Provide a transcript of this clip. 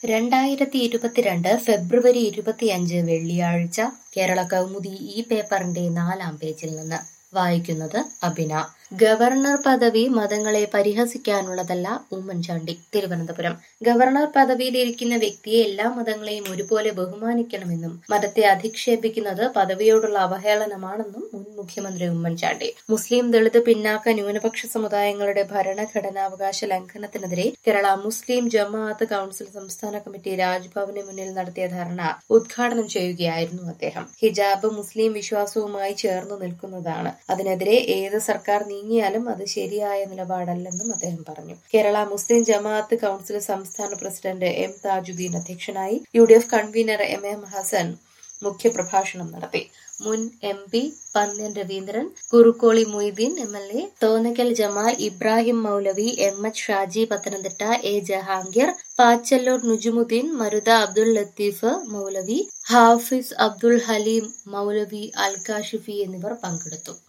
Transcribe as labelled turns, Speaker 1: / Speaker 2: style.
Speaker 1: രണ്ടായിരത്തി ഇരുപത്തിരണ്ട് ഫെബ്രുവരി ഇരുപത്തിയഞ്ച് വെള്ളിയാഴ്ച കേരള കൗമുദി ഈ പേപ്പറിന്റെ നാലാം പേജിൽ നിന്ന് വായിക്കുന്നത് അബിന ഗവർണർ പദവി മതങ്ങളെ പരിഹസിക്കാനുള്ളതല്ല ഉമ്മൻചാണ്ടി തിരുവനന്തപുരം ഗവർണർ പദവിയിലിരിക്കുന്ന വ്യക്തിയെ എല്ലാ മതങ്ങളെയും ഒരുപോലെ ബഹുമാനിക്കണമെന്നും മതത്തെ അധിക്ഷേപിക്കുന്നത് പദവിയോടുള്ള അവഹേളനമാണെന്നും മുൻ മുഖ്യമന്ത്രി ഉമ്മൻചാണ്ടി മുസ്ലിം ദളിത് പിന്നാക്ക ന്യൂനപക്ഷ സമുദായങ്ങളുടെ ഭരണഘടനാവകാശ ലംഘനത്തിനെതിരെ കേരള മുസ്ലിം ജമാഅത്ത് കൌൺസിൽ സംസ്ഥാന കമ്മിറ്റി രാജ്ഭവന് മുന്നിൽ നടത്തിയ ധർണ ഉദ്ഘാടനം ചെയ്യുകയായിരുന്നു അദ്ദേഹം ഹിജാബ് മുസ്ലിം വിശ്വാസവുമായി ചേർന്നു നിൽക്കുന്നതാണ് അതിനെതിരെ ഏത് സർക്കാർ നീങ്ങിയാലും അത് ശരിയായ നിലപാടല്ലെന്നും അദ്ദേഹം പറഞ്ഞു കേരള മുസ്ലിം ജമാഅത്ത് കൌൺസിൽ സംസ്ഥാന പ്രസിഡന്റ് എം താജുദ്ദീൻ അധ്യക്ഷനായി U D F convener M M Hassan മുഖ്യപ്രഭാഷണം നടത്തി മുൻ M P Pannyan Raveendran Kurukkoli Moideen M L A Thonnakkal Jamal Ibrahim Moulavi M H Shaji Pathanamthitta A Jahangir Pachalloor Nujumudheen Marutha Abdul Latheef Moulavi Hafiz Abdul Haleem Moulavi Al Kashifi എന്നിവർ പങ്കെടുത്തു